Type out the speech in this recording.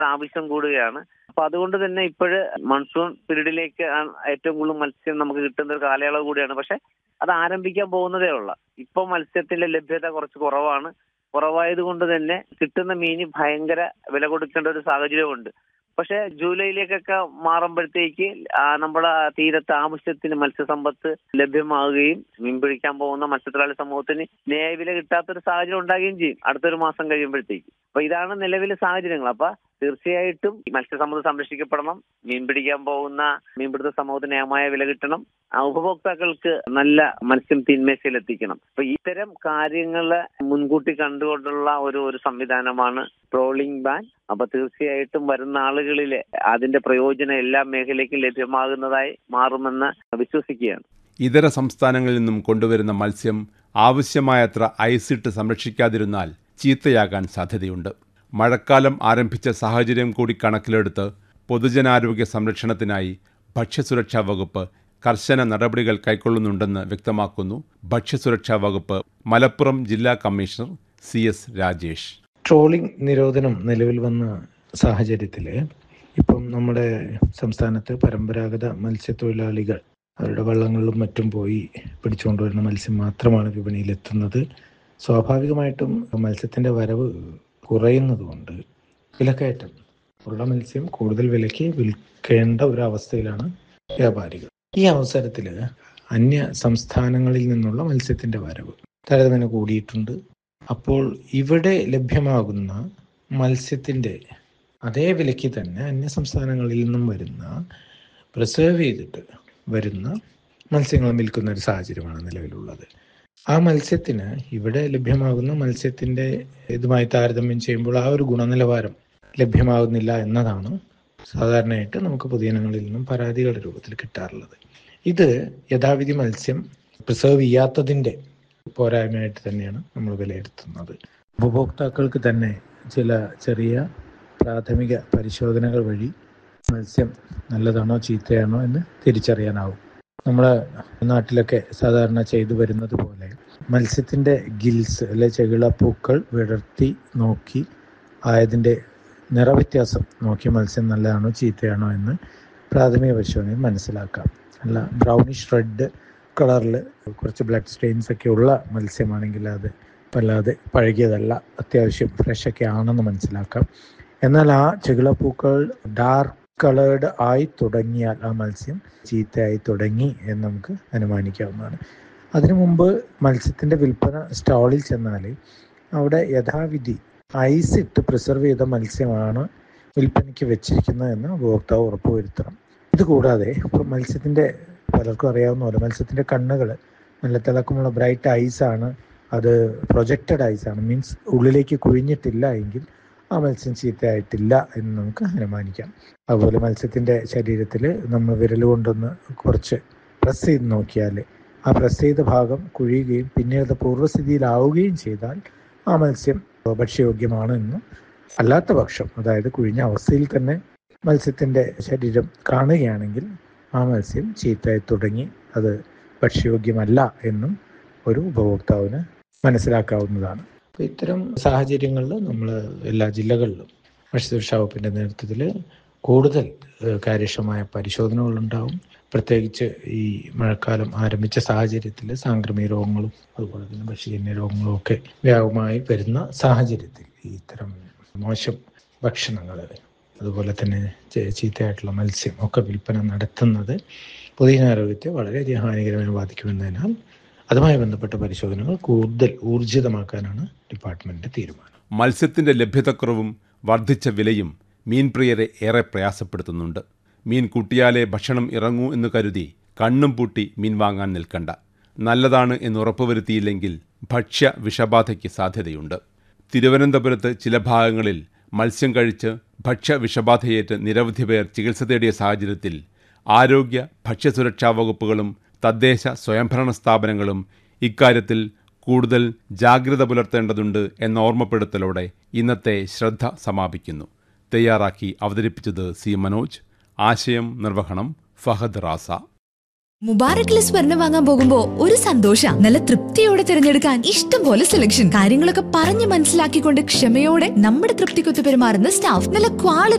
ആവശ്യം കൂടുകയാണ് അപ്പൊ അതുകൊണ്ട് തന്നെ ഇപ്പോഴ് മൺസൂൺ പീരീഡിലേക്ക് ആണ് ഏറ്റവും കൂടുതൽ മത്സ്യം നമുക്ക് കിട്ടുന്ന ഒരു കാലയളവ് കൂടിയാണ് പക്ഷെ അത് ആരംഭിക്കാൻ പോകുന്നതേ ഉള്ളൂ ഇപ്പൊ മത്സ്യത്തിന്റെ ലഭ്യത കുറച്ച് കുറവാണ് കുറവായത് കൊണ്ട് തന്നെ കിട്ടുന്ന മീന് ഭയങ്കര വില കൊടുക്കേണ്ട ഒരു സാഹചര്യമുണ്ട് പക്ഷെ ജൂലൈയിലേക്കൊക്കെ മാറുമ്പോഴത്തേക്ക് ആ നമ്മുടെ തീരത്ത് ആവശ്യത്തിന് മത്സ്യസമ്പത്ത് ലഭ്യമാവുകയും മീൻ പിടിക്കാൻ പോകുന്ന മത്സ്യത്തൊഴിലാളി സമൂഹത്തിന് ന്യായവില കിട്ടാത്തൊരു സാഹചര്യം ഉണ്ടാകുകയും ചെയ്യും അടുത്തൊരു മാസം കഴിയുമ്പോഴത്തേക്ക് അപ്പൊ ഇതാണ് നിലവിലെ സാഹചര്യങ്ങൾ അപ്പൊ തീർച്ചയായിട്ടും ഈ മത്സ്യസമ്പത്ത് സംരക്ഷിക്കപ്പെടണം മീൻ പിടിക്കാൻ പോകുന്ന മീൻപിടുത്ത സമൂഹത്തിന് ന്യായമായ വില കിട്ടണം ആ ഉപഭോക്താക്കൾക്ക് നല്ല മത്സ്യം തീന്മേശയിൽ എത്തിക്കണം അപ്പൊ ഇത്തരം കാര്യങ്ങളെ മുൻകൂട്ടി കണ്ടുകൊണ്ടുള്ള ഒരു ഒരു സംവിധാനമാണ് ട്രോളിംഗ് ബാൻ അപ്പൊ തീർച്ചയായിട്ടും വരുന്ന ആളുകളിലെ അതിന്റെ പ്രയോജനം എല്ലാ മേഖലയ്ക്കും ലഭ്യമാകുന്നതായി മാറുമെന്ന് വിശ്വസിക്കുകയാണ് ഇതര സംസ്ഥാനങ്ങളിൽ നിന്നും കൊണ്ടുവരുന്ന മത്സ്യം ആവശ്യമായത്ര ഐസിട്ട് സംരക്ഷിക്കാതിരുന്നാൽ ചീത്തയാകാൻ സാധ്യതയുണ്ട് മഴക്കാലം ആരംഭിച്ച സാഹചര്യം കൂടി കണക്കിലെടുത്ത് പൊതുജനാരോഗ്യ സംരക്ഷണത്തിനായി ഭക്ഷ്യസുരക്ഷാ വകുപ്പ് കർശന നടപടികൾ കൈക്കൊള്ളുന്നുണ്ടെന്ന് വ്യക്തമാക്കുന്നു ഭക്ഷ്യസുരക്ഷാ വകുപ്പ് മലപ്പുറം ജില്ലാ commissioner C S Rajesh trolling നിരോധനം നിലവിൽ വന്ന സാഹചര്യത്തിൽ ഇപ്പം നമ്മുടെ സംസ്ഥാനത്ത് പരമ്പരാഗത മത്സ്യത്തൊഴിലാളികൾ അവരുടെ വള്ളങ്ങളിലും മറ്റും പോയി പിടിച്ചുകൊണ്ടുവരുന്ന മത്സ്യം മാത്രമാണ് വിപണിയിൽ എത്തുന്നത് സ്വാഭാവികമായിട്ടും മത്സ്യത്തിൻ്റെ വരവ് കുറയുന്നതുകൊണ്ട് വിലക്കയറ്റം ഉള്ള മത്സ്യം കൂടുതൽ വിലയ്ക്ക് വിൽക്കേണ്ട ഒരു അവസ്ഥയിലാണ് വ്യാപാരികൾ ഈ അവസരത്തിൽ അന്യ സംസ്ഥാനങ്ങളിൽ നിന്നുള്ള മത്സ്യത്തിൻ്റെ വരവ് താരതമ്യേന കൂടിയിട്ടുണ്ട് അപ്പോൾ ഇവിടെ ലഭ്യമാകുന്ന മത്സ്യത്തിൻ്റെ അതേ വിലയ്ക്ക് തന്നെ അന്യ സംസ്ഥാനങ്ങളിൽ നിന്നും വരുന്ന പ്രിസേർവ് ചെയ്തിട്ട് വരുന്ന മത്സ്യങ്ങൾ വിൽക്കുന്ന ഒരു സാഹചര്യമാണ് നിലവിലുള്ളത് ആ മത്സ്യത്തിന് ഇവിടെ ലഭ്യമാകുന്ന മത്സ്യത്തിൻ്റെ ഇതുമായി താരതമ്യം ചെയ്യുമ്പോൾ ആ ഒരു ഗുണനിലവാരം ലഭ്യമാകുന്നില്ല എന്നതാണ് സാധാരണയായിട്ട് നമുക്ക് പൊതുജനങ്ങളിൽ നിന്നും പരാതികളുടെ രൂപത്തിൽ കിട്ടാറുള്ളത് ഇത് യഥാവിധി മത്സ്യം പ്രിസേർവ് ചെയ്യാത്തതിൻ്റെ പോരായ്മയായിട്ട് തന്നെയാണ് നമ്മൾ വിലയിരുത്തുന്നത് ഉപഭോക്താക്കൾക്ക് തന്നെ ചില ചെറിയ പ്രാഥമിക പരിശോധനകൾ വഴി മത്സ്യം നല്ലതാണോ ചീത്തയാണോ എന്ന് തിരിച്ചറിയാനാവും നമ്മുടെ നാട്ടിലൊക്കെ സാധാരണ ചെയ്തു വരുന്നത് പോലെ മത്സ്യത്തിൻ്റെ ഗിൽസ് അല്ലെ ചെകിളപ്പൂക്കൾ വിടർത്തി നോക്കി ആയതിൻ്റെ നിറവ്യത്യാസം നോക്കി മത്സ്യം നല്ലതാണോ ചീത്തയാണോ എന്ന് പ്രാഥമിക പരിശോധനയിൽ മനസ്സിലാക്കാം അല്ല ബ്രൗണിഷ് റെഡ് കളറിൽ കുറച്ച് ബ്ലഡ് സ്റ്റെയിൻസ് ഒക്കെ ഉള്ള മത്സ്യമാണെങ്കിൽ അത് വല്ലാതെ പഴകിയതല്ല അത്യാവശ്യം ഫ്രഷ് ഒക്കെ ആണെന്ന് മനസ്സിലാക്കാം എന്നാൽ ആ ചെകിളപ്പൂക്കൾ ഡാർക്ക് കളേർഡ് ആയി തുടങ്ങിയാൽ ആ മത്സ്യം ചീത്തയായി തുടങ്ങി എന്ന് നമുക്ക് അനുമാനിക്കാവുന്നതാണ് അതിനു മുമ്പ് മത്സ്യത്തിൻ്റെ വിൽപ്പന സ്റ്റാളിൽ ചെന്നാൽ അവിടെ യഥാവിധി ഐസ് ഇട്ട് പ്രിസർവ് ചെയ്ത മത്സ്യമാണ് വിൽപ്പനയ്ക്ക് വെച്ചിരിക്കുന്നത് എന്ന് ഉപഭോക്താവ് ഉറപ്പുവരുത്തണം ഇതുകൂടാതെ ഇപ്പോൾ മത്സ്യത്തിൻ്റെ പലർക്കും അറിയാവുന്ന പോലെ മത്സ്യത്തിൻ്റെ കണ്ണുകൾ നല്ല തിളക്കമുള്ള ബ്രൈറ്റ് ഐസ് ആണ് അത് പ്രൊജക്റ്റഡ് ഐസ് ആണ് മീൻസ് ഉള്ളിലേക്ക് കുഴിഞ്ഞിട്ടില്ല എങ്കിൽ ആ മത്സ്യം ചീത്തയായിട്ടില്ല എന്ന് നമുക്ക് അനുമാനിക്കാം അതുപോലെ മത്സ്യത്തിൻ്റെ ശരീരത്തിൽ നമ്മൾ വിരൽ കൊണ്ടൊന്ന് കുറച്ച് പ്രസ് ചെയ്ത് നോക്കിയാൽ ആ പ്രസ് ചെയ്ത ഭാഗം കുഴിയുകയും പിന്നീട് അത് പൂർവ്വസ്ഥിതിയിലാവുകയും ചെയ്താൽ ആ മത്സ്യം ഭക്ഷ്യയോഗ്യമാണ് എന്നും അല്ലാത്ത പക്ഷം അതായത് കുഴിഞ്ഞ അവസ്ഥയിൽ തന്നെ മത്സ്യത്തിൻ്റെ ശരീരം കാണുകയാണെങ്കിൽ ആ മത്സ്യം ചീത്തയായി തുടങ്ങി അത് ഭക്ഷ്യയോഗ്യമല്ല എന്നും ഒരു ഉപഭോക്താവിന് മനസ്സിലാക്കാവുന്നതാണ് അപ്പോൾ ഇത്തരം സാഹചര്യങ്ങളിൽ നമ്മൾ എല്ലാ ജില്ലകളിലും ഭക്ഷ്യസുരക്ഷാ വകുപ്പിൻ്റെ നേതൃത്വത്തിൽ കൂടുതൽ കാര്യക്ഷമമായ പരിശോധനകളുണ്ടാവും പ്രത്യേകിച്ച് ഈ മഴക്കാലം ആരംഭിച്ച സാഹചര്യത്തിൽ സാംക്രമിക രോഗങ്ങളും അതുപോലെ തന്നെ ഭക്ഷ്യജന്യ രോഗങ്ങളും ഒക്കെ വ്യാപകമായി വരുന്ന സാഹചര്യത്തിൽ ഇത്തരം മോശം ഭക്ഷണങ്ങൾ അതുപോലെ തന്നെ ചീത്തയായിട്ടുള്ള മത്സ്യം ഒക്കെ വിൽപ്പന നടത്തുന്നത് പൊതുജനാരോഗ്യത്തെ വളരെയധികം ഹാനികരമായി ബാധിക്കുമെന്നതിനാൽ അതുമായി ബന്ധപ്പെട്ട പരിശോധനകൾ കൂടുതൽ ഊർജിതമാക്കാനാണ് ഡിപ്പാർട്ട്മെന്റിന്റെ തീരുമാനം മത്സ്യത്തിന്റെ ലഭ്യതക്കുറവും വർദ്ധിച്ച വിലയും മീൻപ്രിയരെ ഏറെ പ്രയാസപ്പെടുത്തുന്നുണ്ട് മീൻ കൂട്ടിയാലേ ഭക്ഷണം ഇറങ്ങൂ എന്ന് കരുതി കണ്ണും പൂട്ടി മീൻ വാങ്ങാൻ നിൽക്കണ്ട നല്ലതാണ് എന്ന് ഉറപ്പുവരുത്തിയില്ലെങ്കിൽ ഭക്ഷ്യ വിഷബാധയ്ക്ക് സാധ്യതയുണ്ട് തിരുവനന്തപുരത്ത് ചില ഭാഗങ്ങളിൽ മത്സ്യം കഴിച്ച് ഭക്ഷ്യ വിഷബാധയേറ്റ് നിരവധി പേർ ചികിത്സ തേടിയ സാഹചര്യത്തിൽ ആരോഗ്യ ഭക്ഷ്യസുരക്ഷാ വകുപ്പുകളും തദ്ദേശ സ്വയംഭരണ സ്ഥാപനങ്ങളും ഇക്കാര്യത്തിൽ കൂടുതൽ ജാഗ്രത പുലർത്തേണ്ടതുണ്ട് എന്ന ഓർമ്മപ്പെടുത്തലോടെ ഇന്നത്തെ ശ്രദ്ധ സമാപിക്കുന്നു തയ്യാറാക്കി അവതരിപ്പിച്ചത് സി മനോജ് ആശയം നിർവഹണം ഫഹദ് റാസ മുബാറക്കിലെ സ്വർണം വാങ്ങാൻ പോകുമ്പോ ഒരു സന്തോഷ നല്ല തൃപ്തിയോടെ തിരഞ്ഞെടുക്കാൻ ഇഷ്ടം പോലെ സെലക്ഷൻ കാര്യങ്ങളൊക്കെ പറഞ്ഞു മനസ്സിലാക്കിക്കൊണ്ട് ക്ഷമയോടെ നമ്മുടെ തൃപ്തിക്കൊത്ത് പെരുമാറുന്ന സ്റ്റാഫ് നല്ല ക്വാളിറ്റി